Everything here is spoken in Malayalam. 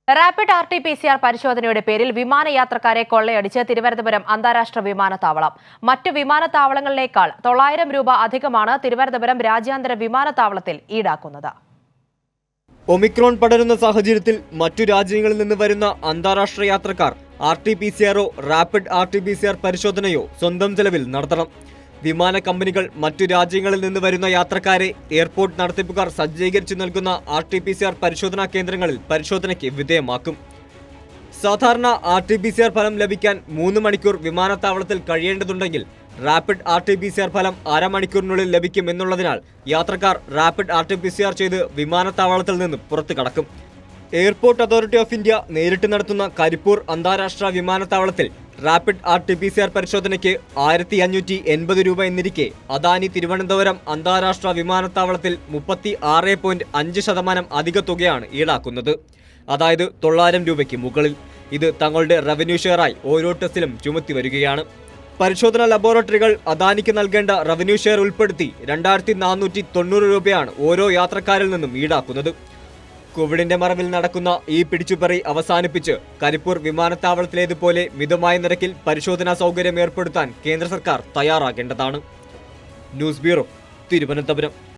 rapid R T P C R പരിശോധനയുടെ പേരിൽ വിമാനയാത്രക്കാരെ കൊള്ളയടിച്ച് തിരുവനന്തപുരം അന്താരാഷ്ട്ര വിമാനത്താവളം മറ്റു വിമാനത്താവളങ്ങളിലേക്കാൾ തൊള്ളായിരം രൂപ അധികമാണ് തിരുവനന്തപുരം രാജ്യാന്തര വിമാനത്താവളത്തിൽ ഈടാക്കുന്നത് ഒമിക്രോൺ പടരുന്ന സാഹചര്യത്തിൽ മറ്റു രാജ്യങ്ങളിൽ നിന്ന് വരുന്ന അന്താരാഷ്ട്ര യാത്രക്കാർ ആർ ടി പി സി ആറോ rapid R T P C R പരിശോധനയോ സ്വന്തം ചെലവിൽ നടത്തണം വിമാന കമ്പനികൾ മറ്റു രാജ്യങ്ങളിൽ നിന്ന് വരുന്ന യാത്രക്കാരെ എയർപോർട്ട് നടത്തിപ്പുകാർ സജ്ജീകരിച്ചു നൽകുന്ന R T P C R പരിശോധനാ കേന്ദ്രങ്ങളിൽ പരിശോധനയ്ക്ക് വിധേയമാക്കും സാധാരണ R T P C R ഫലം ലഭിക്കാൻ മൂന്ന് മണിക്കൂർ വിമാനത്താവളത്തിൽ കഴിയേണ്ടതുണ്ടെങ്കിൽ rapid R T P C R ഫലം അരമണിക്കൂറിനുള്ളിൽ ലഭിക്കും എന്നുള്ളതിനാൽ യാത്രക്കാർ rapid R T P C R ചെയ്ത് വിമാനത്താവളത്തിൽ നിന്ന് പുറത്തു കടക്കും എയർപോർട്ട് അതോറിറ്റി ഓഫ് ഇന്ത്യ നേരിട്ട് നടത്തുന്ന കരിപ്പൂർ അന്താരാഷ്ട്ര വിമാനത്താവളത്തിൽ rapid R T P C R പരിശോധനയ്ക്ക് ആയിരത്തി അഞ്ഞൂറ്റി എൺപത് രൂപ എന്നിരിക്കെ അദാനി തിരുവനന്തപുരം അന്താരാഷ്ട്ര വിമാനത്താവളത്തിൽ മുപ്പത്തി ആറ് പോയിന്റ് അഞ്ച് ശതമാനം അധിക തുകയാണ് ഈടാക്കുന്നത് അതായത് തൊള്ളായിരം രൂപയ്ക്ക് മുകളിൽ ഇത് തങ്ങളുടെ റവന്യൂ ഷെയറായി ഓരോ ടെസ്റ്റിലും ചുമത്തി വരികയാണ് പരിശോധനാ ലബോറട്ടറികൾ അദാനിക്ക് നൽകേണ്ട റവന്യൂ ഷെയർ ഉൾപ്പെടുത്തി രണ്ടായിരത്തി നാനൂറ്റി തൊണ്ണൂറ് രൂപയാണ് ഓരോ യാത്രക്കാരിൽ നിന്നും ഈടാക്കുന്നത് കോവിഡിന്റെ മറവിൽ നടക്കുന്ന ഈ പിടിച്ചുപറി അവസാനിപ്പിച്ച് കരിപ്പൂർ വിമാനത്താവളത്തിലേതുപോലെ മിതമായ നിരക്കിൽ പരിശോധനാ സൗകര്യം ഏർപ്പെടുത്താൻ കേന്ദ്ര സർക്കാർ തയ്യാറാകേണ്ടതാണ് ന്യൂസ് ബ്യൂറോ തിരുവനന്തപുരം